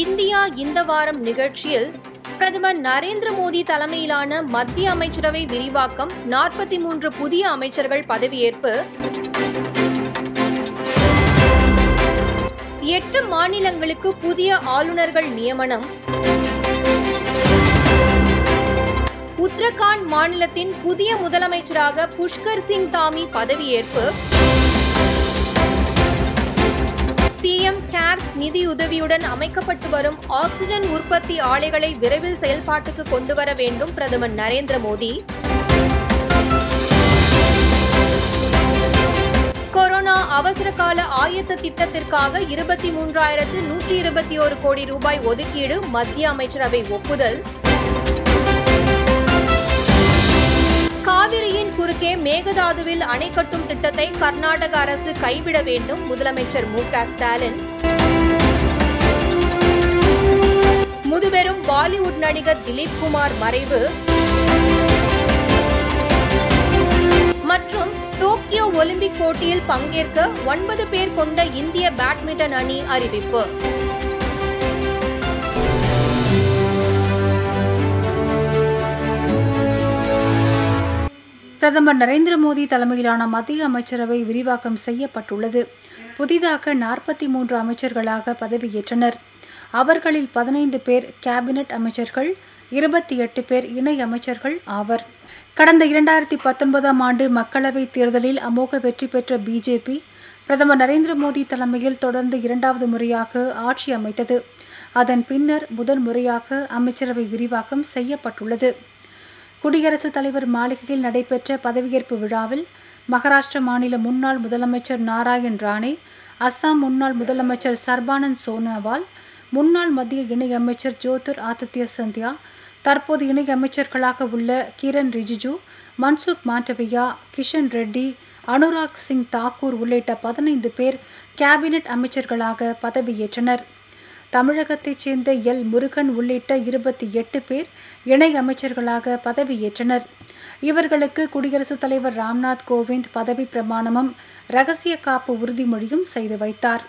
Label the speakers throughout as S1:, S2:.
S1: India இந்த வாரம் நிகழ்ச்சியில் பிரதமர் நரேந்திர மோடி தலைமையிலான மத்திய அமைச்சரவை விரிவாக்கம் நாற்பத்தி மூன்று புதிய அமைச்சர்கள் பதவியேற்பு எட்டு மாநிலங்களுக்கு புதிய ஆளுநர்கள் நியமனம் உத்தரகாண்ட் மாநிலத்தின் புதிய முதலமைச்சராக புஷ்கர் சிங் தாமி பதவியேற்பு பிஎம் கேர்ஸ் நிதியுதவியுடன் அமைக்கப்பட்டு வரும் ஆக்ஸிஜன் உற்பத்தி ஆலைகளை விரைவில் செயல்பாட்டுக்கு கொண்டு வர வேண்டும் பிரதமர் நரேந்திர மோடி கொரோனா அவசர கால ஆயத்த திட்டத்திற்காக இருபத்தி மூன்றாயிரத்து நூற்றி இருபத்தி ஒரு கோடி ரூபாய் ஒதுக்கீடு மத்திய அமைச்சரவை ஒப்புதல் காவிரியின் குறுக்கே மேகதாதுவில் அணை கட்டும் திட்டத்தை கர்நாடக அரசு கைவிட வேண்டும் முதலமைச்சர் மு க ஸ்டாலின் முதுபெரும் பாலிவுட் நடிகர் திலீப் குமார் மறைவு மற்றும் டோக்கியோ ஒலிம்பிக் போட்டியில் பங்கேற்க ஒன்பது பேர் கொண்ட இந்திய பேட்மிண்டன் அணி அறிவிப்பு
S2: பிரதமர் நரேந்திர மோடி தலைமையிலான மத்திய அமைச்சரவை விரிவாக்கம் செய்யப்பட்டுள்ளது புதிதாக நாற்பத்தி மூன்று அமைச்சர்களாக பதவியேற்றனர் அவர்களில் பதினைந்து பேர் கேபினெட் அமைச்சர்கள் இருபத்தி எட்டு பேர் இணை அமைச்சர்கள் ஆவர் கடந்த இரண்டாயிரத்தி பத்தொன்பதாம் ஆண்டு மக்களவைத் தேர்தலில் அமோக வெற்றி பெற்ற பிஜேபி பிரதமர் நரேந்திர மோடி தலைமையில் தொடர்ந்து இரண்டாவது முறையாக ஆட்சி அமைத்தது அதன் பின்னர் முதல் முறையாக அமைச்சரவை விரிவாக்கம் செய்யப்பட்டுள்ளது குடியரசுத் தலைவர் மாளிகையில் நடைபெற்ற பதவியேற்பு விழாவில் மகாராஷ்டிர மாநில முன்னாள் முதலமைச்சர் நாராயண் ராணே அஸ்ஸாம் முன்னாள் முதலமைச்சர் சர்பானந்த் சோனோவால் முன்னாள் மத்திய இணையமைச்சர் ஜோதிர் ஆதித்ய சிந்தியா தற்போது இணையமைச்சர்களாக உள்ள கிரண் ரிஜிஜு மன்சுக் மாண்டவியா கிஷன் ரெட்டி அனுராக் சிங் தாக்கூர் உள்ளிட்ட பதினைந்து பேர் கேபினெட் அமைச்சர்களாக பதவியேற்றனர் தமிழகத்தைச் சேர்ந்த எல் முருகன் உள்ளிட்ட இருபத்தி எட்டு பேர் இணை அமைச்சர்களாக பதவியேற்றனர் இவர்களுக்கு குடியரசுத் தலைவர் ராம்நாத் கோவிந்த் பதவி பிரமாணமும் ரகசிய காப்பு உறுதிமொழியும் செய்து வைத்தார்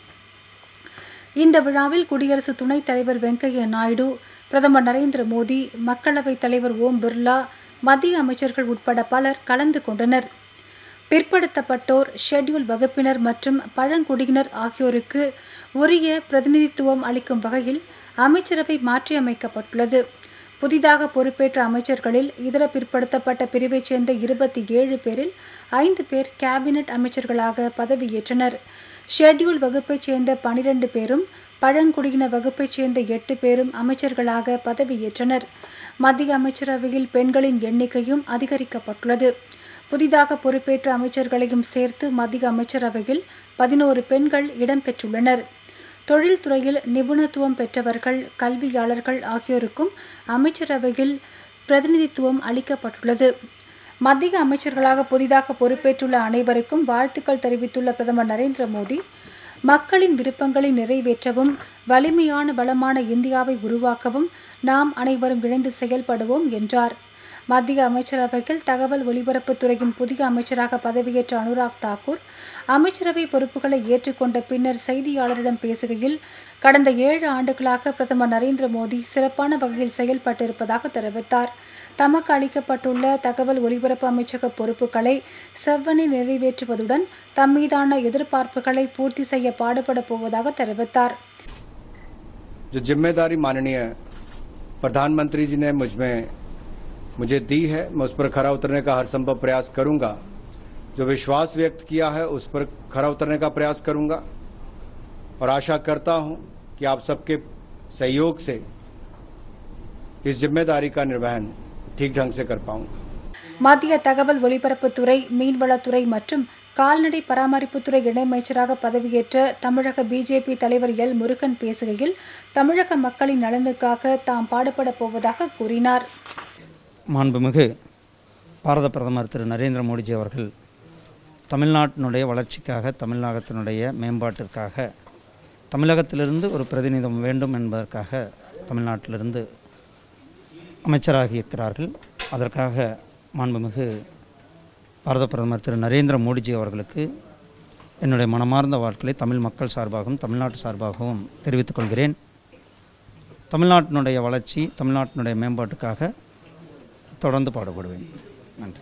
S2: இந்த விழாவில் குடியரசு துணைத் தலைவர் வெங்கையா நாயுடு பிரதமர் நரேந்திர மோடி மக்களவைத் தலைவர் ஓம் பிர்லா மத்திய அமைச்சர்கள் உட்பட பலர் கலந்து கொண்டனர் பிற்படுத்தப்பட்டோர் ஷெட்யூல் வகுப்பினர் மற்றும் பழங்குடியினர் ஆகியோருக்கு உரிய பிரதிநிதித்துவம் அளிக்கும் வகையில் அமைச்சரவை மாற்றியமைக்கப்பட்டுள்ளது புதிதாக பொறுப்பேற்ற அமைச்சர்களில் இதர பிற்படுத்தப்பட்ட பிரிவைச் சேர்ந்த இருபத்தி ஏழு பேரில் ஐந்து பேர் கேபினெட் அமைச்சர்களாக பதவியேற்றனர் ஷெட்யூல் வகுப்பைச் சேர்ந்த பனிரெண்டு பேரும் பழங்குடியின வகுப்பைச் சேர்ந்த எட்டு பேரும் அமைச்சர்களாக பதவியேற்றனர் மத்திய அமைச்சரவையில் பெண்களின் எண்ணிக்கையும் அதிகரிக்கப்பட்டுள்ளது புதிதாக பொறுப்பேற்ற அமைச்சர்களையும் சேர்த்து மத்திய அமைச்சரவையில் பதினோரு பெண்கள் இடம்பெற்றுள்ளனர் தொழில்துறையில் நிபுணத்துவம் பெற்றவர்கள் கல்வியாளர்கள் ஆகியோருக்கும் அமைச்சரவையில் பிரதிநிதித்துவம் அளிக்கப்பட்டுள்ளது மத்திய அமைச்சர்களாக புதிதாக பொறுப்பேற்றுள்ள அனைவருக்கும் வாழ்த்துக்கள் தெரிவித்துள்ள பிரதமர் நரேந்திர மோடி மக்களின் விருப்பங்களை நிறைவேற்றவும் வலிமையான வளமான இந்தியாவை உருவாக்கவும் நாம் அனைவரும் இணைந்து செயல்படுவோம் என்றார் மத்திய அமைச்சரவையில் தகவல் ஒலிபரப்புத்துறையின் புதிய அமைச்சராக பதவியேற்ற அனுராக் தாக்கூர் அமைச்சரவை பொறுப்புகளை ஏற்றுக்கொண்ட பின்னர் செய்தியாளரிடம் பேசுகையில் கடந்த ஏழு ஆண்டுகளாக பிரதமர் நரேந்திர மோடி சிறப்பான வகையில் செயல்பட்டிருப்பதாக தெரிவித்தார் தமக்கு அளிக்கப்பட்டுள்ள தகவல் ஒலிபரப்பு அமைச்சக பொறுப்புகளை செவ்வனே நிறைவேற்றுவதுடன் தம் மீதான எதிர்பார்ப்புகளை பூர்த்தி செய்ய பாடுபட போவதாக தெரிவித்தார்
S3: जो जिम्मेदारी माननीय प्रधानमंत्री जी ने मुझ में मुझे दी है मैं उस पर खरा उतरने का हर संभव प्रयास करूंगा जो विश्वास व्यक्त किया है उस पर खरा उतरने का प्रयास करूंगा और आशा करता हूं कि आप सबके सहयोग से इस जिम्मेदारी का निर्वहन ठीक ढंग से कर पाऊंगा
S2: மத்திய தகவல் ஒலிபரப்புத்துறை மீன்வளத்துறை மற்றும் கால்நடை பராமரிப்புத்துறை இணையமைச்சராக பதவியேற்ற தமிழக பிஜேபி தலைவர் எல் முருகன் பேசுகையில் தமிழக மக்களின் நலனுக்காக தாம் பாடுபட போவதாக கூறினார்
S4: மாண்புமிகு பாரத பிரதமர் திரு நரேந்திர மோடிஜி அவர்கள் தமிழ்நாட்டினுடைய வளர்ச்சிக்காக தமிழகத்தினுடைய மேம்பாட்டிற்காக தமிழகத்திலிருந்து ஒரு பிரதிநிதம் வேண்டும் என்பதற்காக தமிழ்நாட்டிலிருந்து அமைச்சராகி இருக்கிறார்கள் அதற்காக மாண்புமிகு பாரத பிரதமர் திரு நரேந்திர மோடிஜி அவர்களுக்கு என்னுடைய மனமார்ந்த வாழ்த்துக்களை தமிழ் மக்கள் சார்பாகவும் தமிழ்நாட்டு சார்பாகவும் தெரிவித்துக் கொள்கிறேன் தமிழ்நாட்டினுடைய வளர்ச்சி தமிழ்நாட்டினுடைய மேம்பாட்டுக்காக தொடர்ந்து பாடுபடுவேன் நன்றி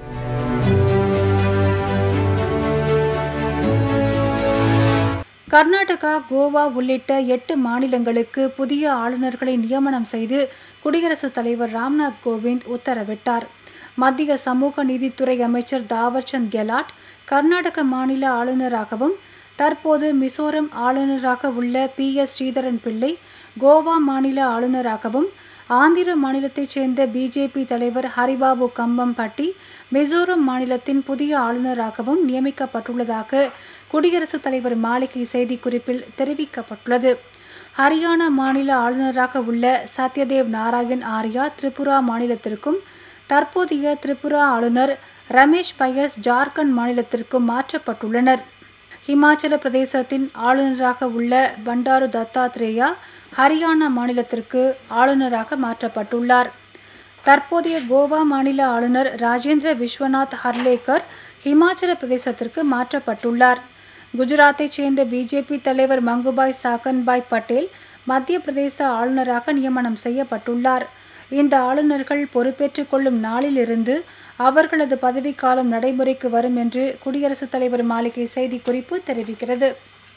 S2: கர்நாடகா கோவா உள்ளிட்ட எட்டு மாநிலங்களுக்கு புதிய ஆளுநர்களை நியமனம் செய்து குடியரசுத் தலைவர் ராம்நாத் கோவிந்த் உத்தரவிட்டார் மத்திய சமூக நீதித்துறை அமைச்சர் தாவர்சந்த் கெலாட் கர்நாடக மாநில ஆளுநராகவும் தற்போது மிசோரம் ஆளுநராக உள்ள பி எஸ் ஸ்ரீதரன் பிள்ளை கோவா மாநில ஆளுநராகவும் ஆந்திர மாநிலத்தைச் சேர்ந்த பிஜேபி தலைவர் ஹரிபாபு கம்பம்பட்டி மிசோரம் மாநிலத்தின் புதிய ஆளுநராகவும் நியமிக்கப்பட்டுள்ளதாக குடியரசுத் தலைவர் மாளிகை செய்திக்குறிப்பில் தெரிவிக்கப்பட்டுள்ளது ஹரியானா மாநில ஆளுநராக உள்ள சத்யதேவ் நாராயண் ஆர்யா திரிபுரா மாநிலத்திற்கும் தற்போதைய திரிபுரா ஆளுநர் ரமேஷ் பயஸ் ஜார்க்கண்ட் மாநிலத்திற்கும் மாற்றப்பட்டுள்ளனர் இமாச்சல பிரதேசத்தின் ஆளுநராக உள்ள பண்டாரு தத்தாத்ரேயா ஹரியானா மாநிலத்திற்கு ஆளுநராக மாற்றப்பட்டுள்ளார் தற்போதைய கோவா மாநில ஆளுநர் ராஜேந்திர விஸ்வநாத் ஹர்லேக்கர் இமாச்சல பிரதேசத்திற்கு மாற்றப்பட்டுள்ளார் குஜராத்தைச் சேர்ந்த பிஜேபி தலைவர் மங்குபாய் சாக்கன்பாய் பட்டேல் மத்திய பிரதேச ஆளுநராக நியமனம் செய்யப்பட்டுள்ளார் இந்த ஆளுநர்கள் பொறுப்பேற்றுக் கொள்ளும் நாளிலிருந்து அவர்களது பதவிக்காலம் நடைமுறைக்கு வரும் என்று குடியரசுத் தலைவர் மாளிகை செய்திக்குறிப்பு தெரிவிக்கிறது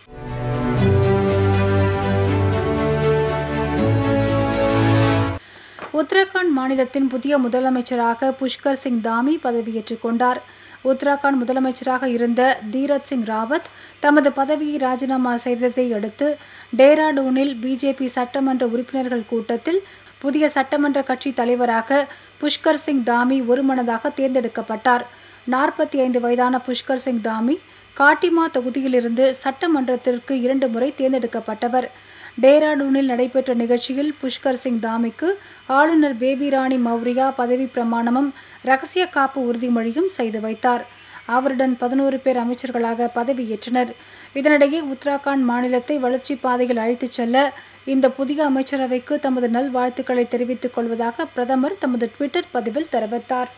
S2: உத்தரகாண்ட் மாநிலத்தின் புதிய முதலமைச்சராக புஷ்கர் சிங் தாமி பதவியேற்றுக் கொண்டார் உத்தரகாண்ட் முதலமைச்சராக இருந்த தீரத் சிங் ராவத் தமது பதவியை ராஜினாமா செய்ததை அடுத்து டேராடூனில் பிஜேபி சட்டமன்ற உறுப்பினர்கள் கூட்டத்தில் புதிய சட்டமன்ற கட்சி தலைவராக புஷ்கர் சிங் தாமி ஒருமனதாக தேர்ந்தெடுக்கப்பட்டார் நாற்பத்தி ஐந்து வயதான புஷ்கர் சிங் தாமி காட்டிமா தொகுதியிலிருந்து சட்டமன்றத்திற்கு இரண்டு முறை தேர்ந்தெடுக்கப்பட்டவர் டேராடூனில் நடைபெற்ற நிகழ்ச்சியில் புஷ்கர் சிங் தாமிக்கு ஆளுநர் பேபி ராணி மௌரியா பதவி பிரமாணமும் ரகசிய காப்பு உறுதிமொழியும் செய்து வைத்தார் அவருடன் பதினோரு பேர் அமைச்சர்களாக பதவியேற்றனர் இதனிடையே உத்தராகண்ட் மாநிலத்தை வளர்ச்சி பாதையில் அழைத்துச் செல்ல இந்த புதிய அமைச்சரவைக்கு தமது நல்வாழ்த்துக்களை தெரிவித்துக் கொள்வதாக பிரதமர் தமது ட்விட்டர் பதிவில் தெரிவித்தார்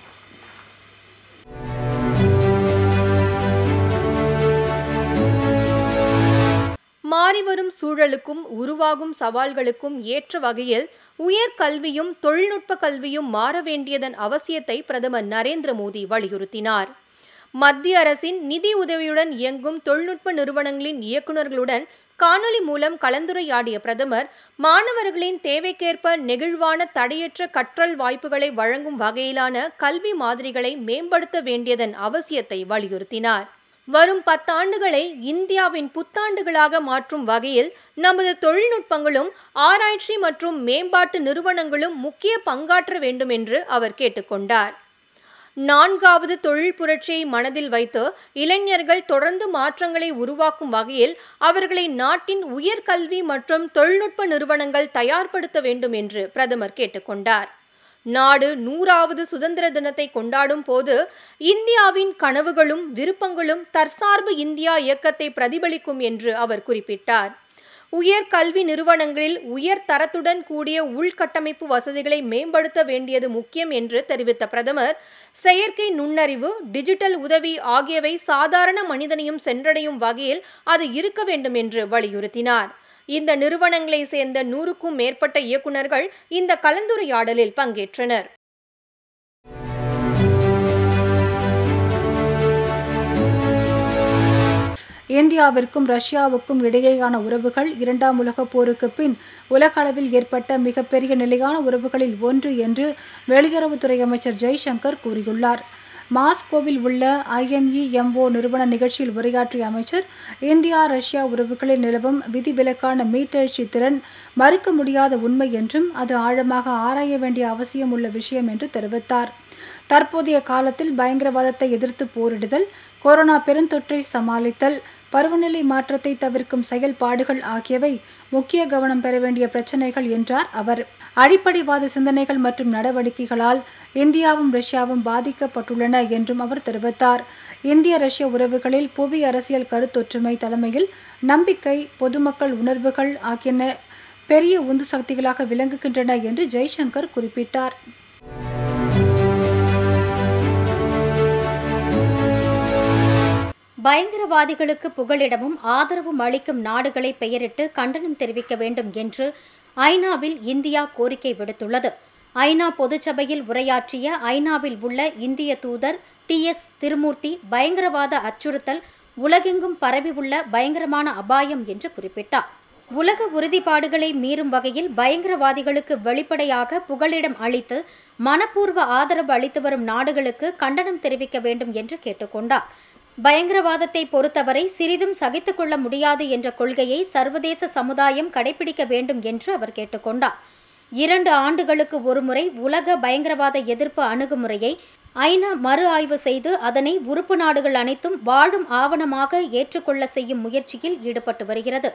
S1: மாறிவரும் சூழலுக்கும் உருவாகும் சவால்களுக்கும் ஏற்ற வகையில் உயர் கல்வியும் தொழில்நுட்ப கல்வியும் மாற வேண்டியதன் அவசியத்தை பிரதமர் நரேந்திர மோடி வலியுறுத்தினார் மத்திய அரசின் நிதி உதவியுடன் இயங்கும் தொழில்நுட்ப நிறுவனங்களின் இயக்குநர்களுடன் காணொலி மூலம் கலந்துரையாடிய பிரதமர் மாணவர்களின் தேவைக்கேற்ப நெகிழ்வான தடையற்ற கற்றல் வாய்ப்புகளை வழங்கும் வகையிலான கல்வி மாதிரிகளை மேம்படுத்த வேண்டியதன் அவசியத்தை வலியுறுத்தினார் வரும் பத்தாண்டுகளை இந்தியாவின் புத்தாண்டுகளாக மாற்றும் வகையில் நமது தொழில்நுட்பங்களும் ஆராய்ச்சி மற்றும் மேம்பாட்டு நிறுவனங்களும் முக்கிய பங்காற்ற வேண்டும் என்று அவர் கேட்டுக்கொண்டார் நான்காவது தொழில் புரட்சியை மனதில் வைத்து இளைஞர்கள் தொடர்ந்து மாற்றங்களை உருவாக்கும் வகையில் அவர்களை நாட்டின் உயர்கல்வி மற்றும் தொழில்நுட்ப நிறுவனங்கள் தயார்படுத்த வேண்டும் என்று பிரதமர் கேட்டுக்கொண்டார் நாடு நூறாவது சுதந்திர தினத்தை கொண்டாடும் போது இந்தியாவின் கனவுகளும் விருப்பங்களும் தற்சார்பு இந்தியா இயக்கத்தை பிரதிபலிக்கும் என்று அவர் குறிப்பிட்டார் உயர் கல்வி நிறுவனங்களில் உயர் தரத்துடன் கூடிய உள்கட்டமைப்பு வசதிகளை மேம்படுத்த வேண்டியது முக்கியம் என்று தெரிவித்த பிரதமர் செயற்கை நுண்ணறிவு டிஜிட்டல் உதவி ஆகியவை சாதாரண மனிதனையும் சென்றடையும் வகையில் அது இருக்க வேண்டும் என்று வலியுறுத்தினார் இந்த நிறுவனங்களை சேர்ந்த நூறுக்கும் மேற்பட்ட இயக்குநர்கள் இந்த கலந்துரையாடலில் பங்கேற்றனர்
S2: இந்தியாவிற்கும் ரஷ்யாவுக்கும் இடையேயான உறவுகள் இரண்டாம் உலகப் போருக்கு பின் உலக அளவில் ஏற்பட்ட மிகப்பெரிய நிலையான உறவுகளில் ஒன்று என்று வெளியுறவுத்துறை அமைச்சர் ஜெய்சங்கர் கூறியுள்ளார் மாஸ்கோவில் உள்ள ஐஎம்இஎம்ஓ நிறுவன நிகழ்ச்சியில் உரையாற்றிய அமைச்சர் இந்தியா ரஷ்யா உறவுகளில் நிலவும் விதிவிலக்கான மீட்டெழுச்சி திறன் மறுக்க முடியாத உண்மை என்றும் அது ஆழமாக ஆராய வேண்டிய அவசியம் உள்ள விஷயம் என்று தெரிவித்தார் தற்போதைய காலத்தில் பயங்கரவாதத்தை எதிர்த்து போரிடுதல் கொரோனா பெருந்தொற்றை சமாளித்தல் பருவநிலை மாற்றத்தை தவிர்க்கும் செயல்பாடுகள் ஆகியவை முக்கிய கவனம் பெற வேண்டிய பிரச்சனைகள் என்றார் அவர் அடிப்படைவாத சிந்தனைகள் மற்றும் நடவடிக்கைகளால் இந்தியாவும் ரஷ்யாவும் பாதிக்கப்பட்டுள்ளன என்றும் அவர் தெரிவித்தார் இந்திய ரஷ்ய உறவுகளில் புவி அரசியல் கருத்தொற்றுமை தலைமையில் நம்பிக்கை பொதுமக்கள் உணர்வுகள் ஆகியன பெரிய உந்து சக்திகளாக விளங்குகின்றன என்று ஜெய்சங்கர் குறிப்பிட்டார்
S5: பயங்கரவாதிகளுக்கு புகலிடமும் ஆதரவும் அளிக்கும் நாடுகளை பெயரிட்டு கண்டனம் தெரிவிக்க வேண்டும் என்று ஐநாவில் இந்தியா கோரிக்கை விடுத்துள்ளது ஐநா பொதுச்சபையில் உரையாற்றிய ஐநாவில் உள்ள இந்திய தூதர் டி எஸ் திருமூர்த்தி பயங்கரவாத அச்சுறுத்தல் உலகெங்கும் பரவியுள்ள பயங்கரமான அபாயம் என்று குறிப்பிட்டார் உலக உறுதிப்பாடுகளை மீறும் வகையில் பயங்கரவாதிகளுக்கு வெளிப்படையாக புகலிடம் அளித்து மனப்பூர்வ ஆதரவு அளித்து வரும் நாடுகளுக்கு கண்டனம் தெரிவிக்க வேண்டும் என்று கேட்டுக்கொண்டார் பயங்கரவாதத்தை பொறுத்தவரை சிறிதும் சகித்துக் கொள்ள முடியாது என்ற கொள்கையை சர்வதேச சமுதாயம் கடைபிடிக்க வேண்டும் என்று அவர் கேட்டுக்கொண்டார் இரண்டு ஆண்டுகளுக்கு ஒருமுறை உலக பயங்கரவாத எதிர்ப்பு அணுகுமுறையை ஐநா மறு ஆய்வு செய்து அதனை உறுப்பு நாடுகள் அனைத்தும் வாழும் ஆவணமாக ஏற்றுக்கொள்ள செய்யும் முயற்சியில் ஈடுபட்டு வருகிறது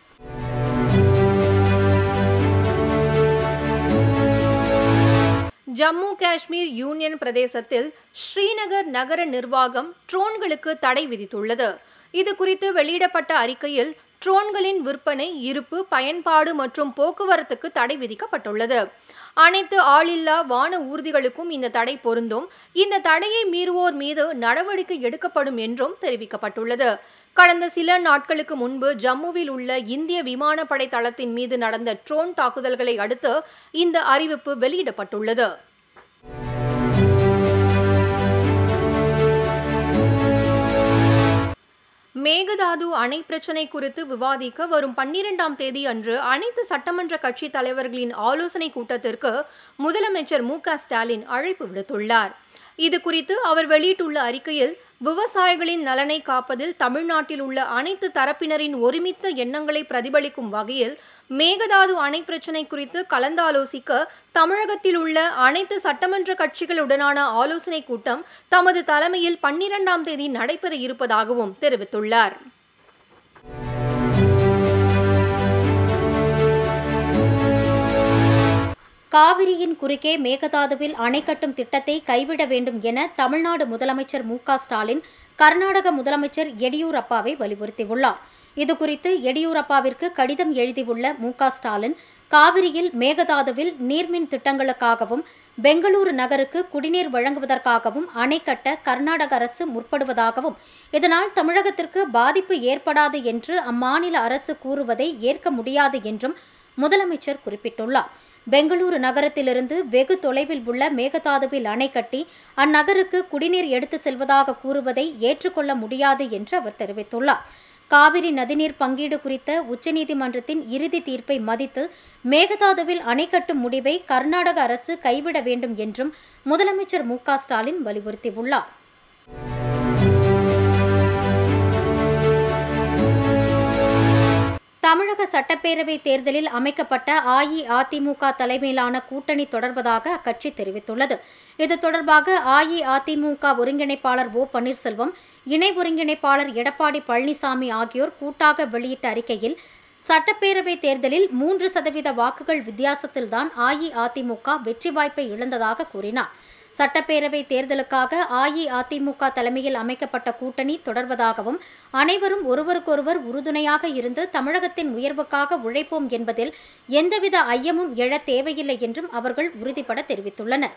S1: ஜம்மு காஷ்மீர் யூனியன் பிரதேசத்தில் ஸ்ரீநகர் நகர நிர்வாகம் ட்ரோன்களுக்கு தடை விதித்துள்ளது இது குறித்து வெளியிடப்பட்ட அறிக்கையில் ட்ரோன்களின் விற்பனை இருப்பு பயன்பாடு மற்றும் போக்குவரத்துக்கு தடை விதிக்கப்பட்டுள்ளது அனைத்து ஆளில்லா வான ஊர்திகளுக்கும் இந்த தடை பொருந்தும் இந்த தடையை மீறுவோர் மீது நடவடிக்கை எடுக்கப்படும் என்றும் தெரிவிக்கப்பட்டுள்ளது கடந்த சில நாட்களுக்கு முன்பு ஜம்முவில் உள்ள இந்திய விமானப்படை தளத்தின் மீது நடந்த ட்ரோன் தாக்குதல்களை அடுத்து இந்த அறிவிப்பு வெளியிடப்பட்டுள்ளது மேகதாது அணை பிரச்சினை குறித்து விவாதிக்க வரும் பன்னிரெண்டாம் தேதி அன்று அனைத்து சட்டமன்ற கட்சி தலைவர்களின் ஆலோசனை கூட்டத்திற்கு முதலமைச்சர் மு க ஸ்டாலின் அழைப்பு விடுத்துள்ளார் இது குறித்து அவர் வெளியிட்டுள்ள அறிக்கையில் விவசாயிகளின் நலனை காப்பதில் தமிழ்நாட்டில் உள்ள அனைத்து தரப்பினரின் ஒருமித்த எண்ணங்களை பிரதிபலிக்கும் வகையில் மேகதாது அணை பிரச்சினை குறித்து கலந்தாலோசிக்க தமிழகத்தில் உள்ள அனைத்து சட்டமன்ற கட்சிகளுடனான ஆலோசனை கூட்டம் தமது தலைமையில் பன்னிரெண்டாம் தேதி நடைபெற இருப்பதாகவும் தெரிவித்துள்ளார்
S5: காவிரியின் குறுக்கே மேகதாதுவில் அணை கட்டும் திட்டத்தை கைவிட வேண்டும் என தமிழ்நாடு முதலமைச்சர் மு க ஸ்டாலின் கர்நாடக முதலமைச்சர் எடியூரப்பாவை வலியுறுத்தியுள்ளார் இதுகுறித்து எடியூரப்பாவிற்கு கடிதம் எழுதியுள்ள மு க ஸ்டாலின் காவிரியில் மேகதாதுவில் நீர்மின் திட்டங்களுக்காகவும் பெங்களூரு நகருக்கு குடிநீர் வழங்குவதற்காகவும் அணை கட்ட கர்நாடக அரசு முற்படுவதாகவும் இதனால் தமிழகத்திற்கு பாதிப்பு ஏற்படாது என்று அம்மாநில அரசு கூறுவதை ஏற்க முடியாது என்றும் முதலமைச்சர் குறிப்பிட்டுள்ளார் பெங்களூரு நகரத்திலிருந்து வெகு தொலைவில் உள்ள மேகதாதுவில் அணை கட்டி அந்நகருக்கு குடிநீர் எடுத்து செல்வதாக கூறுவதை ஏற்றுக்கொள்ள முடியாது என்று அவர் தெரிவித்துள்ளார் காவிரி நதிநீர் பங்கீடு குறித்த உச்சநீதிமன்றத்தின் இறுதி தீர்ப்பை மதித்து மேகதாதுவில் அணை கட்டும் முடிவை கர்நாடக அரசு கைவிட வேண்டும் என்றும் முதலமைச்சர் மு க ஸ்டாலின் வலியுறுத்தியுள்ளார் தமிழக சட்டப்பேரவை தேர்தலில் அமைக்கப்பட்ட அஇஅதிமுக தலைமையிலான கூட்டணி தொடர்வதாக அக்கட்சி தெரிவித்துள்ளது இது தொடர்பாக அஇஅதிமுக ஒருங்கிணைப்பாளர் ஓ பன்னீர்செல்வம் இணை ஒருங்கிணைப்பாளர் எடப்பாடி பழனிசாமி ஆகியோர் கூட்டாக வெளியிட்ட அறிக்கையில் சட்டப்பேரவை தேர்தலில் மூன்று சதவீத வாக்குகள் வித்தியாசத்தில்தான் அஇஅதிமுக வெற்றி வாய்ப்பை இழந்ததாக கூறினார் சட்டப்பேரவை தேர்தலுக்காக அஇஅதிமுக தலைமையில் அமைக்கப்பட்ட கூட்டணி தொடர்வதாகவும் அனைவரும் ஒருவருக்கொருவர் உறுதுணையாக இருந்து தமிழகத்தின் உயர்வுக்காக உழைப்போம் என்பதில் எந்தவித ஐயமும் எழத் தேவையில்லை என்றும் அவர்கள் உறுதிபட தெரிவித்துள்ளனர்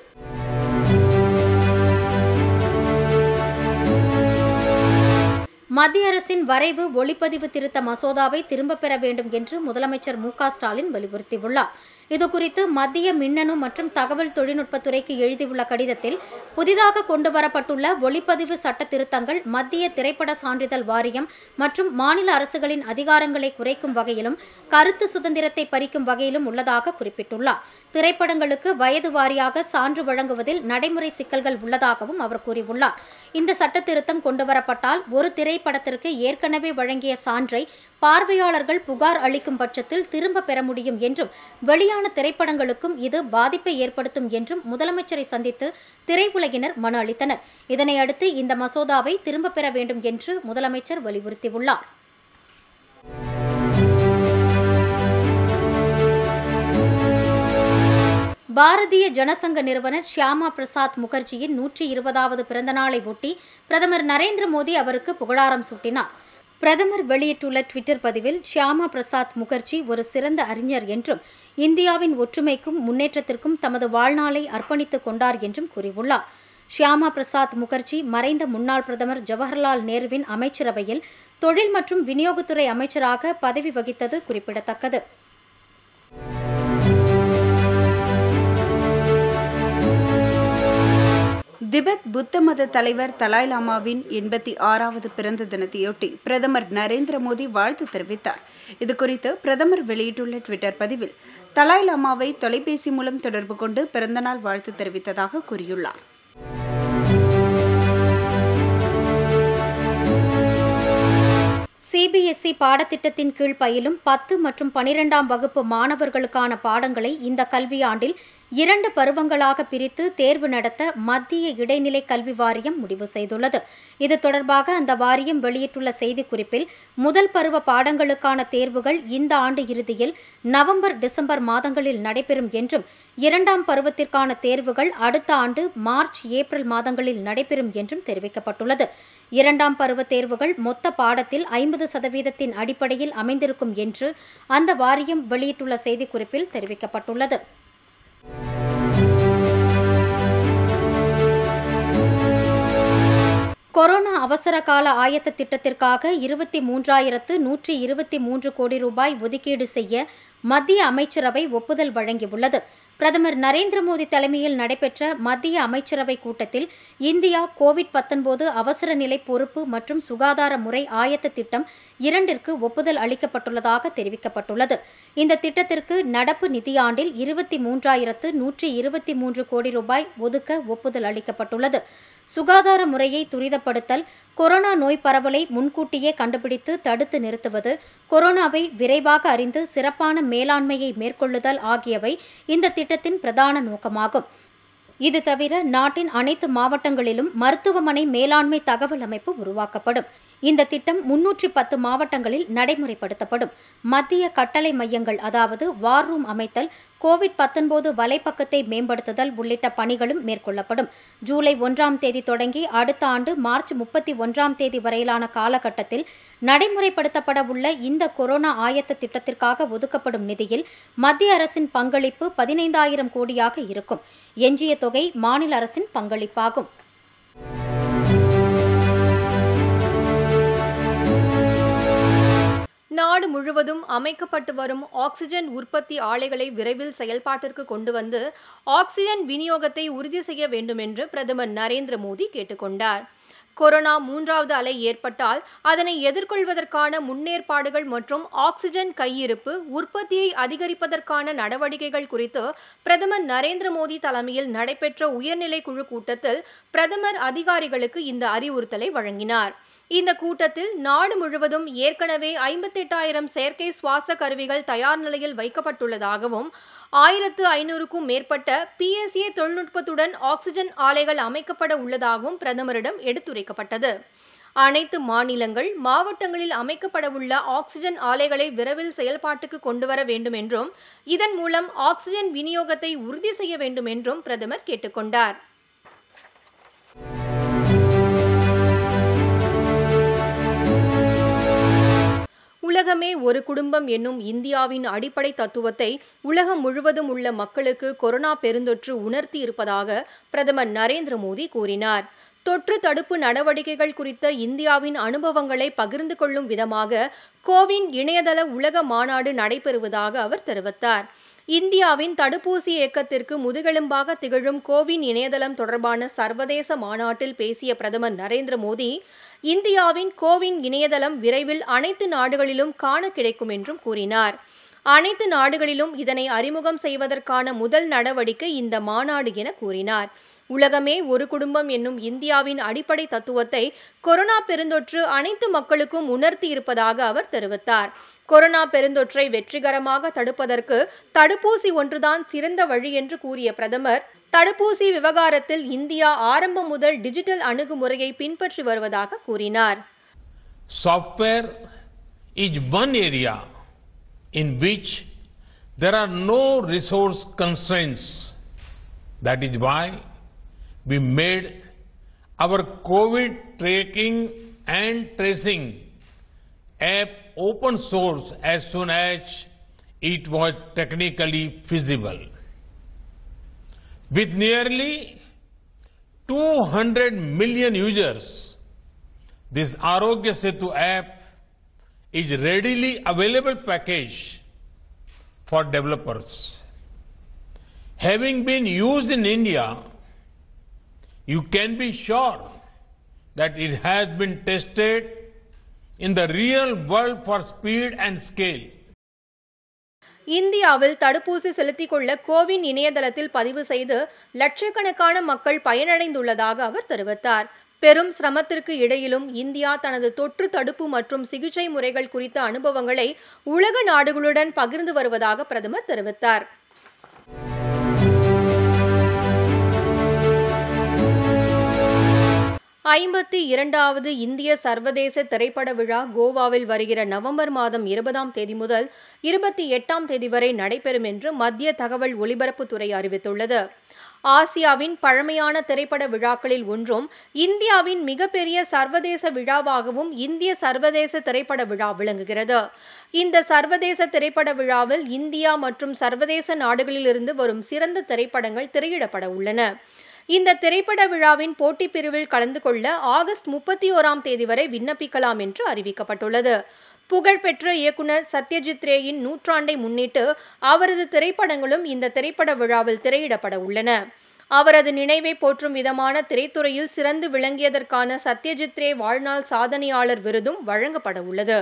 S5: மத்திய அரசின் வரைவு ஒளிப்பதிவு திருத்த மசோதாவை திரும்பப் பெற வேண்டும் என்று முதலமைச்சர் மு க ஸ்டாலின் வலியுறுத்தியுள்ளார் இதுகுறித்து மத்திய மின்னணு மற்றும் தகவல் தொழில்நுட்பத்துறைக்கு எழுதியுள்ள கடிதத்தில் புதிதாக கொண்டுவரப்பட்டுள்ள ஒளிப்பதிவு சட்ட திருத்தங்கள் மத்திய திரைப்பட சான்றிதழ் வாரியம் மற்றும் மாநில அரசுகளின் அதிகாரங்களை குறைக்கும் வகையிலும் கருத்து சுதந்திரத்தை பறிக்கும் வகையிலும் உள்ளதாக குறிப்பிட்டுள்ளார் திரைப்படங்களுக்கு வயது வாரியாக சான்று வழங்குவதில் நடைமுறை சிக்கல்கள் உள்ளதாகவும் அவர் கூறியுள்ளார் இந்த சட்ட திருத்தம் கொண்டுவரப்பட்டால் ஒரு திரைப்படத்திற்கு ஏற்கனவே வழங்கிய சான்றை பார்வையாளர்கள் புகார் அளிக்கும் பட்சத்தில் திரும்ப பெற முடியும் என்றும் வெளியான திரைப்படங்களுக்கும் இது பாதிப்பை ஏற்படுத்தும் என்றும் முதலமைச்சரை சந்தித்து திரையுலகினர் மனு அளித்தனர் இதனையடுத்து இந்த மசோதாவை திரும்பப் பெற வேண்டும் என்று முதலமைச்சர் வலியுறுத்தியுள்ளார் பாரதிய ஜனசங்க நிறுவனர் ஷியாமா பிரசாத் முகர்ஜியின் நூற்றி இருபதாவது பிறந்தநாளை ஒட்டி பிரதமர் நரேந்திர மோடி அவருக்கு புகழாரம் சூட்டினார் பிரதமர் வெளியிட்டுள்ள ட்விட்டர் பதிவில் ஷியாமா பிரசாத் முகர்ஜி ஒரு சிறந்த அறிஞர் என்றும் இந்தியாவின் ஒற்றுமைக்கும் முன்னேற்றத்திற்கும் தமது வாழ்நாளை அர்ப்பணித்துக் கொண்டார் என்றும் கூறியுள்ளார் ஷியாமா பிரசாத் முகர்ஜி மறைந்த முன்னாள் பிரதமர் ஜவஹர்லால் நேருவின் அமைச்சரவையில் தொழில் மற்றும் விநியோகத்துறை அமைச்சராக பதவி வகித்தது குறிப்பிடத்தக்கது
S6: திபெத் புத்த மத தலைவர் தலாய் லாமாவின் எண்பத்தி ஆறாவது பிறந்த தினத்தையொட்டி பிரதமர் நரேந்திர மோடி வாழ்த்து தெரிவித்தார் இதுகுறித்து பிரதமர் வெளியிட்டுள்ள ட்விட்டர் பதிவில் தலாய் லாமாவை தொலைபேசி மூலம் தொடர்பு கொண்டு பிறந்தநாள் வாழ்த்து தெரிவித்ததாக கூறியுள்ளார்
S5: சிபிஎஸ்இ பாடத்திட்டத்தின் கீழ் பயிலும் பத்து மற்றும் பனிரெண்டாம் வகுப்பு மாணவர்களுக்கான பாடங்களை இந்த கல்வியாண்டில் இரண்டு பருவங்களாக பிரித்து தேர்வு நடத்த மத்திய இடைநிலை கல்வி வாரியம் முடிவு செய்துள்ளது இது தொடர்பாக அந்த வாரியம் வெளியிட்டுள்ள செய்திக்குறிப்பில் முதல் பருவ பாடங்களுக்கான தேர்வுகள் இந்த ஆண்டு இறுதியில் நவம்பர் டிசம்பர் மாதங்களில் நடைபெறும் என்றும் இரண்டாம் பருவத்திற்கான தேர்வுகள் அடுத்த ஆண்டு மார்ச் ஏப்ரல் மாதங்களில் நடைபெறும் என்றும் தெரிவிக்கப்பட்டுள்ளது இரண்டாம் பருவ தேர்வுகள் மொத்த பாடத்தில் ஐம்பது சதவீதத்தின் அடிப்படையில் அமைந்திருக்கும் என்று அந்த வாரியம் வெளியிட்டுள்ள செய்திக்குறிப்பில் தெரிவிக்கப்பட்டுள்ளது கொரோனா அவசர கால ஆயத்த திட்டத்திற்காக இருபத்தி மூன்றாயிரத்து நூற்றி இருபத்தி மூன்று கோடி ரூபாய் ஒதுக்கீடு செய்ய மத்திய அமைச்சரவை ஒப்புதல் வழங்கியுள்ளது பிரதமர் நரேந்திர மோடி தலைமையில் நடைபெற்ற மத்திய அமைச்சரவை கூட்டத்தில் இந்தியா கோவிட் பத்தொன்பது அவசர நிலை பொறுப்பு மற்றும் சுகாதார முறை ஆயத்த திட்டம் இரண்டிற்கு ஒப்புதல் அளிக்கப்பட்டுள்ளதாக தெரிவிக்கப்பட்டுள்ளது இந்த திட்டத்திற்கு நடப்பு நிதியாண்டில் இருபத்தி மூன்றாயிரத்து நூற்றி இருபத்தி மூன்று கோடி ரூபாய் ஒதுக்க ஒப்புதல் அளிக்கப்பட்டுள்ளது சுகாதார முறையை துரிதப்படுத்தல் கொரோனா நோய் பரவலை முன்கூட்டியே கண்டுபிடித்து தடுத்து நிறுத்துவது கொரோனாவை விரைவாக அறிந்து சிறப்பான மேலாண்மையை மேற்கொள்ளுதல் ஆகியவை இந்த திட்டத்தின் பிரதான நோக்கமாகும் இது தவிர நாட்டின் அனைத்து மாவட்டங்களிலும் மருத்துவமனை மேலாண்மை தகவல் அமைப்பு உருவாக்கப்படும் இந்த திட்டம் முன்னூற்றி பத்து மாவட்டங்களில் நடைமுறைப்படுத்தப்படும் மத்திய கட்டளை மையங்கள் அதாவது வார் ரூம் அமைத்தல் கோவிட் பத்தொன்பது வலைப்பக்கத்தை மேம்படுத்துதல் உள்ளிட்ட பணிகளும் மேற்கொள்ளப்படும் ஜூலை ஒன்றாம் தேதி தொடங்கி அடுத்த ஆண்டு மார்ச் முப்பத்தி ஒன்றாம் தேதி வரையிலான காலகட்டத்தில் நடைமுறைப்படுத்தப்பட உள்ள இந்த கொரோனா ஆயத்த திட்டத்திற்காக ஒதுக்கப்படும் நிதியில் மத்திய அரசின் பங்களிப்பு பதினைந்தாயிரம் கோடியாக இருக்கும் எஞ்சிய தொகை மாநில அரசின் பங்களிப்பாகும்
S1: நாடு முழுவதும் அமைக்கப்பட்டு வரும் ஆக்சிஜன் உற்பத்தி ஆலைகளை விரைவில் செயல்பாட்டிற்கு கொண்டு வந்து ஆக்சிஜன் விநியோகத்தை உறுதி செய்ய வேண்டும் என்று பிரதமர் நரேந்திர மோடி கேட்டுக்கொண்டார் கொரோனா மூன்றாவது அலை ஏற்பட்டால் அதனை எதிர்கொள்வதற்கான முன்னேற்பாடுகள் மற்றும் ஆக்சிஜன் கையிருப்பு உற்பத்தியை அதிகரிப்பதற்கான நடவடிக்கைகள் குறித்து பிரதமர் நரேந்திர மோடி தலைமையில் நடைபெற்ற உயர்நிலை குழு கூட்டத்தில் பிரதமர் அதிகாரிகளுக்கு இந்த அறிவுறுத்தலை வழங்கினார் இந்த கூட்டத்தில் நாடு முழுவதும் ஏற்கனவே ஐம்பத்தெட்டாயிரம் செயற்கை சுவாச கருவிகள் தயார் நிலையில் வைக்கப்பட்டுள்ளதாகவும் ஆயிரத்து ஐநூறுக்கும் மேற்பட்ட பிஎஸ்ஏ தொழில்நுட்பத்துடன் ஆக்சிஜன் ஆலைகள் அமைக்கப்பட உள்ளதாகவும் பிரதமரிடம் எடுத்துரைக்கப்பட்டது அனைத்து மாநிலங்கள் மாவட்டங்களில் அமைக்கப்படவுள்ள ஆக்சிஜன் ஆலைகளை விரைவில் செயல்பாட்டுக்கு கொண்டுவர வேண்டும் என்றும் இதன் மூலம் ஆக்சிஜன் விநியோகத்தை உறுதி செய்ய வேண்டும் என்றும் பிரதமர் கேட்டுக்கொண்டார் உலகமே ஒரு குடும்பம் என்னும் இந்தியாவின் அடிப்படை தத்துவத்தை உலகம் முழுவதும் உள்ள மக்களுக்கு கொரோனா பெருந்தொற்று உணர்த்தி இருப்பதாக பிரதமர் நரேந்திர மோடி கூறினார் தொற்று தடுப்பு நடவடிக்கைகள் குறித்த இந்தியாவின் அனுபவங்களை பகிர்ந்து கொள்ளும் விதமாக கோவின் இணையதள உலக மாநாடு நடைபெறுவதாக அவர் தெரிவித்தார் இந்தியாவின் தடுப்பூசி இயக்கத்திற்கு முதுகெலும்பாக திகழும் கோவின் இணையதளம் தொடர்பான சர்வதேச மாநாட்டில் பேசிய பிரதமர் நரேந்திர மோடி இந்தியாவின் கோவின் இணையதளம் விரைவில் அனைத்து நாடுகளிலும் காண கிடைக்கும் என்றும் கூறினார் அனைத்து நாடுகளிலும் இதனை அறிமுகம் செய்வதற்கான முதல் நடவடிக்கை இந்த மாநாடு என கூறினார் உலகமே ஒரு குடும்பம் என்னும் இந்தியாவின் அடிப்படை தத்துவத்தை கொரோனா பெருந்தொற்று அனைத்து மக்களுக்கும் உணர்த்தி இருப்பதாக அவர் தெரிவித்தார் கொரோனா பெருந்தொற்றை வெற்றிகரமாக தடுப்பதற்கு தடுப்பூசி ஒன்றுதான் சிறந்த வழி என்று கூறிய பிரதமர் தடுப்பூசி விவகாரத்தில் இந்தியா ஆரம்பம் முதல் டிஜிட்டல் அணுகுமுறையை பின்பற்றி வருவதாக கூறினார்
S7: Software is one area in which there are no resource constraints. That is why we made our COVID tracking and tracing app open source as soon as it was technically feasible. With nearly 200 million users, this Arogya Setu app is readily available package for developers. Having been used in India, you can be sure that it has been tested in the real world for speed and scale.
S1: இந்தியாவில் தடுப்பூசி செலுத்திக் கொள்ள CoWIN இணையதளத்தில் பதிவு செய்து லட்சக்கணக்கான மக்கள் பயனடைந்துள்ளதாக அவர் தெரிவித்தார் பெரும் சிரமத்திற்கு இடையிலும் இந்தியா தனது தொற்று தடுப்பு மற்றும் சிகிச்சை முறைகள் குறித்த அனுபவங்களை உலக நாடுகளுடன் பகிர்ந்து வருவதாக பிரதமர் தெரிவித்தார் ஐம்பத்தி இரண்டாவது இந்திய சர்வதேச திரைப்பட விழா கோவாவில் வருகிற நவம்பர் மாதம் இருபதாம் தேதி முதல் இருபத்தி எட்டாம் தேதி வரை நடைபெறும் என்று மத்திய தகவல் ஒலிபரப்புத்துறை அறிவித்துள்ளது ஆசியாவின் பழமையான திரைப்பட விழாக்களில் ஒன்றும் இந்தியாவின் மிகப்பெரிய சர்வதேச விழாவாகவும் இந்திய சர்வதேச திரைப்பட விழா விளங்குகிறது இந்த சர்வதேச திரைப்பட விழாவில் இந்தியா மற்றும் சர்வதேச நாடுகளிலிருந்து வரும் சிறந்த திரைப்படங்கள் திரையிடப்பட உள்ளன இந்த திரைப்பட விழாவின் போட்டிப் பிரிவில் கலந்து கொள்ள ஆகஸ்ட் முப்பத்தி ஓராம் தேதி வரை விண்ணப்பிக்கலாம் என்று அறிவிக்கப்பட்டுள்ளது புகழ்பெற்ற இயக்குனர் சத்யஜித் ரேயின் நூற்றாண்டை முன்னிட்டு அவரது திரைப்படங்களும் இந்த திரைப்பட விழாவில் திரையிடப்பட உள்ளன அவரது நினைவை போற்றும் விதமான திரைத்துறையில் சிறந்து விளங்கியதற்கான சத்யஜித் ரே வாழ்நாள் சாதனையாளர் விருதும் வழங்கப்பட உள்ளது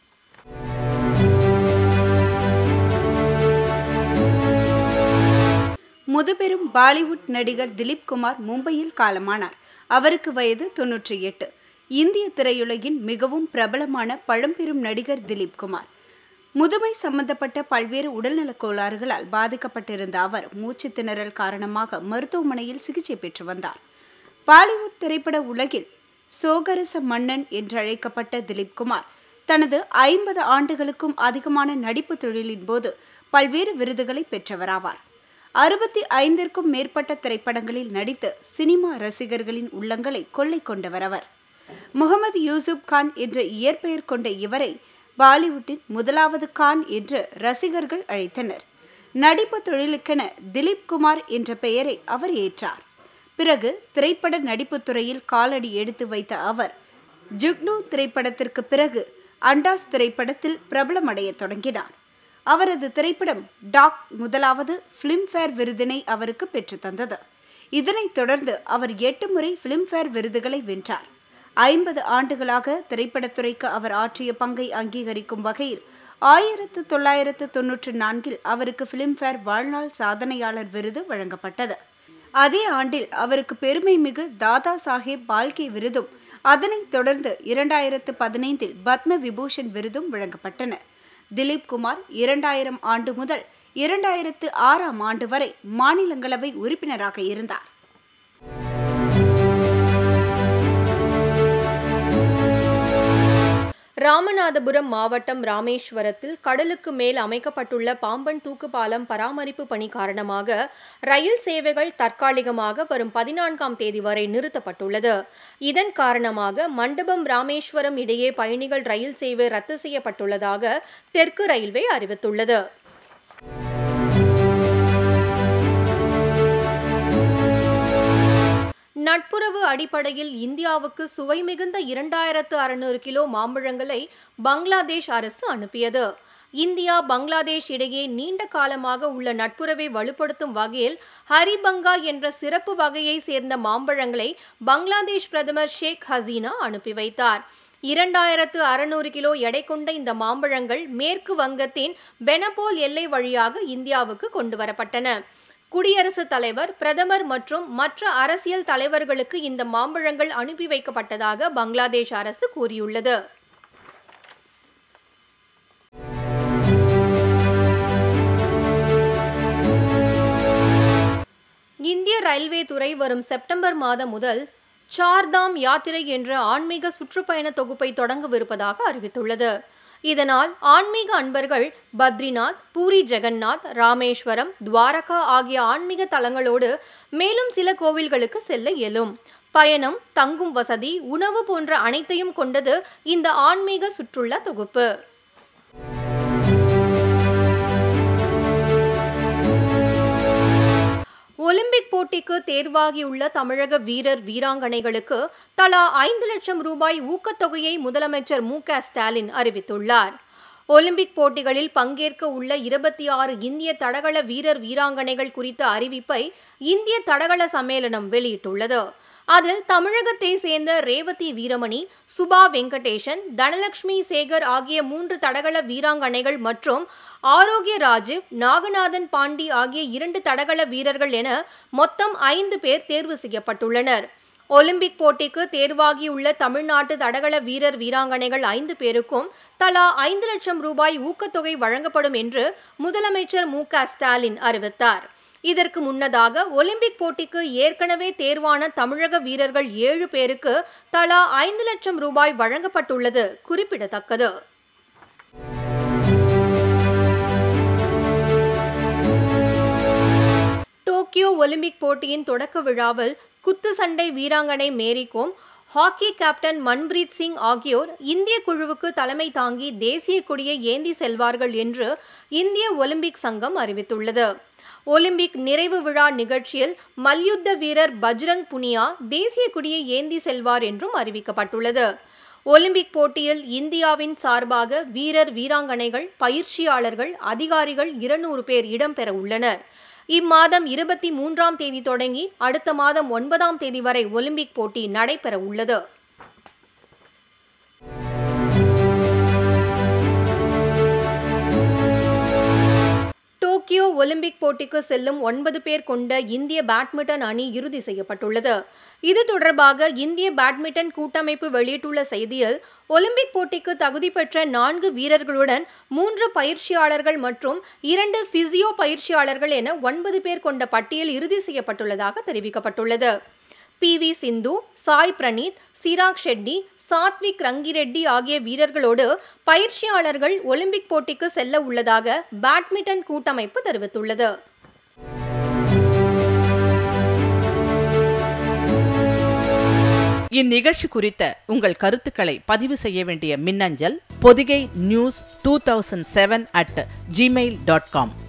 S6: முதுபெரும் பாலிவுட் நடிகர் திலீப் குமார் மும்பையில் காலமானார் அவருக்கு வயது தொன்னூற்றி எட்டு இந்திய திரையுலகின் மிகவும் பிரபலமான பழம்பெரும் நடிகர் திலீப் குமார் முதுமை சம்பந்தப்பட்ட பல்வேறு உடல்நலக் கோளாறுகளால் பாதிக்கப்பட்டிருந்த அவர் மூச்சு திணறல் காரணமாக மருத்துவமனையில் சிகிச்சை பெற்று வந்தார் பாலிவுட் திரைப்பட உலகில் சோகரச மன்னன் என்றழைக்கப்பட்ட திலீப் குமார் தனது ஐம்பது ஆண்டுகளுக்கும் அதிகமான நடிப்பு தொழிலின் போது பல்வேறு விருதுகளை பெற்றவராவார் அறுபத்தி ஐந்திற்கும் மேற்பட்ட திரைப்படங்களில் நடித்து சினிமா ரசிகர்களின் உள்ளங்களை கொள்ளை கொண்டவர் அவர் முகமது யூசுப் கான் என்ற இயற்பெயர் கொண்ட இவரை பாலிவுட்டின் முதலாவது கான் என்று ரசிகர்கள் அழைத்தனர் நடிப்பு தொழிலுக்கென திலீப் குமார் என்ற பெயரை அவர் ஏற்றார் பிறகு திரைப்பட நடிப்புத் துறையில் காலடி எடுத்து வைத்த அவர் ஜுக்னு திரைப்படத்திற்கு பிறகு அண்டாஸ் திரைப்படத்தில் பிரபலமடைய தொடங்கினார் அவரது திரைப்படம் டாக் முதலாவது பிலிம்பேர் விருதினை அவருக்கு பெற்று தந்தது இதனைத் தொடர்ந்து அவர் எட்டு முறை பிலிம்பேர் விருதுகளை வென்றார் ஐம்பது ஆண்டுகளாக திரைப்படத்துறைக்கு அவர் ஆற்றிய பங்கை அங்கீகரிக்கும் வகையில் ஆயிரத்து தொள்ளாயிரத்து தொன்னூற்று நான்கில் அவருக்கு பிலிம்பேர் வாழ்நாள் சாதனையாளர் விருது வழங்கப்பட்டது அதே ஆண்டில் அவருக்கு பெருமை மிகு தாதா சாஹேப் பால்கே விருதும் அதனைத் தொடர்ந்து இரண்டாயிரத்து பதினைந்தில் பத்ம விபூஷன் விருதும் வழங்கப்பட்டன திலீப் குமார் இரண்டாயிரம் ஆண்டு முதல் இரண்டாயிரத்து ஆறாம் ஆண்டு வரை மாநிலங்களவை உறுப்பினராக இருந்தார்
S1: ராமநாதபுரம் மாவட்டம் ராமேஸ்வரத்தில் கடலுக்கு மேல் அமைக்கப்பட்டுள்ள பாம்பன் தூக்கு பாலம் பராமரிப்பு பணி காரணமாக ரயில் சேவைகள் தற்காலிகமாக வரும் பதினான்காம் தேதி வரை நிறுத்தப்பட்டுள்ளது இதன் காரணமாக மண்டபம் ராமேஸ்வரம் இடையே பயணிகள் ரயில் சேவை ரத்து செய்யப்பட்டுள்ளதாக தெற்கு ரயில்வே அறிவித்துள்ளது நட்புறவு அடிப்படையில் இந்தியாவுக்கு சுவை மிகுந்த இரண்டாயிரத்து அறுநூறு கிலோ மாம்பழங்களை பங்களாதேஷ் அரசு அனுப்பியது இந்தியா பங்களாதேஷ் இடையே நீண்ட காலமாக உள்ள நட்புறவை வலுப்படுத்தும் வகையில் ஹரிபங்கா என்ற சிறப்பு வகையை சேர்ந்த மாம்பழங்களை பங்களாதேஷ் பிரதமர் ஷேக் ஹசீனா அனுப்பி வைத்தார் இரண்டாயிரத்து அறுநூறு கிலோ எடை கொண்ட இந்த மாம்பழங்கள் மேற்கு வங்கத்தின் பெனபோல் எல்லை வழியாக இந்தியாவுக்கு கொண்டு வரப்பட்டன குடியரசுத் தலைவர் பிரதமர் மற்றும் மற்ற அரசியல் தலைவர்களுக்கு இந்த மாம்பழங்கள் அனுப்பி வைக்கப்பட்டதாக பங்களாதேஷ் அரசு கூறியுள்ளது இந்திய ரயில்வே துறை வரும் செப்டம்பர் மாதம் முதல் சார்தாம் யாத்திரை என்ற ஆன்மீக சுற்றுப்பயண தொகுப்பை தொடங்கவிருப்பதாக அறிவித்துள்ளது இதனால் ஆன்மீக அன்பர்கள் பத்ரிநாத் பூரி ஜெகநாத் ராமேஸ்வரம் துவாரகா ஆகிய ஆன்மீக தலங்களோடு மேலும் சில கோவில்களுக்கு செல்ல இயலும் பயணம் தங்கும் வசதி உணவு போன்ற அனைத்தையும் கொண்டது இந்த ஆன்மீக சுற்றுலா தொகுப்பு ஒலிம்பிக் போட்டிக்கு தேர்வாகியுள்ள தமிழக வீரர் வீராங்கனைகளுக்கு தலா ஐந்து லட்சம் ரூபாய் ஊக்கத்தொகையை முதலமைச்சர் மு க ஸ்டாலின் அறிவித்துள்ளார் ஒலிம்பிக் போட்டிகளில் பங்கேற்க உள்ள இருபத்தி ஆறு இந்திய தடகள வீரர் வீராங்கனைகள் குறித்த அறிவிப்பை இந்திய தடகள சம்மேளனம் வெளியிட்டுள்ளது அதில் தமிழகத்தை சேர்ந்த ரேவதி வீரமணி சுபா வெங்கடேசன் தனலட்சுமி சேகர் ஆகிய மூன்று தடகள வீராங்கனைகள் மற்றும் ஆரோக்கிய ராஜு நாகநாதன் பாண்டி ஆகிய இரண்டு தடகள வீரர்கள் என மொத்தம் ஐந்து பேர் தேர்வு செய்யப்பட்டுள்ளனர் ஒலிம்பிக் போட்டிக்கு தேர்வாகியுள்ள தமிழ்நாட்டு தடகள வீரர் வீராங்கனைகள் ஐந்து பேருக்கும் தலா ஐந்து லட்சம் ரூபாய் ஊக்கத்தொகை வழங்கப்படும் என்று முதலமைச்சர் மு க ஸ்டாலின் அறிவித்தார் இதற்கு முன்னதாக ஒலிம்பிக் போட்டிக்கு ஏற்கனவே தேர்வான தமிழக வீரர்கள் ஏழு பேருக்கு தலா ஐந்து லட்சம் ரூபாய் வழங்கப்பட்டுள்ளது குறிப்பிடத்தக்கது டோக்கியோ ஒலிம்பிக் போட்டியின் தொடக்க விழாவில் குத்து சண்டை வீராங்கனை மேரிகோம் ஹாக்கி கேப்டன் மன்பிரீத் சிங் ஆகியோர் இந்திய குழுவுக்கு தலைமை தாங்கி தேசிய கொடியை ஏந்தி செல்வார்கள் என்று இந்திய ஒலிம்பிக் சங்கம் அறிவித்துள்ளது ஒலிம்பிக் நிறைவு விழா நிகழ்ச்சியில் மல்யுத்த வீரர் பஜ்ரங் புனியா தேசிய கொடியை ஏந்தி செல்வார் என்றும் அறிவிக்கப்பட்டுள்ளது ஒலிம்பிக் போட்டியில் இந்தியாவின் சார்பாக வீரர் வீராங்கனைகள் பயிற்சியாளர்கள் அதிகாரிகள் இருநூறு பேர் இடம்பெற உள்ளனர் இம்மாதம் இருபத்தி மூன்றாம் தேதி தொடங்கி அடுத்த மாதம் ஒன்பதாம் தேதி வரை ஒலிம்பிக் போட்டி நடைபெற உள்ளது டோக்கியோ ஒலிம்பிக் போட்டிக்கு செல்லும் ஒன்பது பேர் கொண்ட இந்திய பேட்மிண்டன் அணி இறுதி செய்யப்பட்டுள்ளது இது தொடர்பாக இந்திய பேட்மிண்டன் கூட்டமைப்பு வெளியிட்டுள்ள செய்தியில் ஒலிம்பிக் போட்டிக்கு தகுதி பெற்ற நான்கு வீரர்களுடன் மூன்று பயிற்சியாளர்கள் மற்றும் இரண்டு பிசியோ பயிற்சியாளர்கள் என ஒன்பது பேர் கொண்ட பட்டியல் இறுதி செய்யப்பட்டுள்ளதாக தெரிவிக்கப்பட்டுள்ளது பி வி சிந்து சாய் பிரணீத் சிராக் ஷெட்டி சாத்விக் ரங்கிரெட்டி ஆகிய வீரர்களோடு பயிற்சியாளர்கள் ஒலிம்பிக் போட்டிக்கு செல்ல உள்ளதாக பேட்மிண்டன் கூட்டமைப்பு தெரிவித்துள்ளது
S8: இந்நிகழ்ச்சி குறித்த உங்கள் கருத்துக்களை பதிவு செய்ய வேண்டிய மின்னஞ்சல் Podhigai news two thousand seven at gmail dot com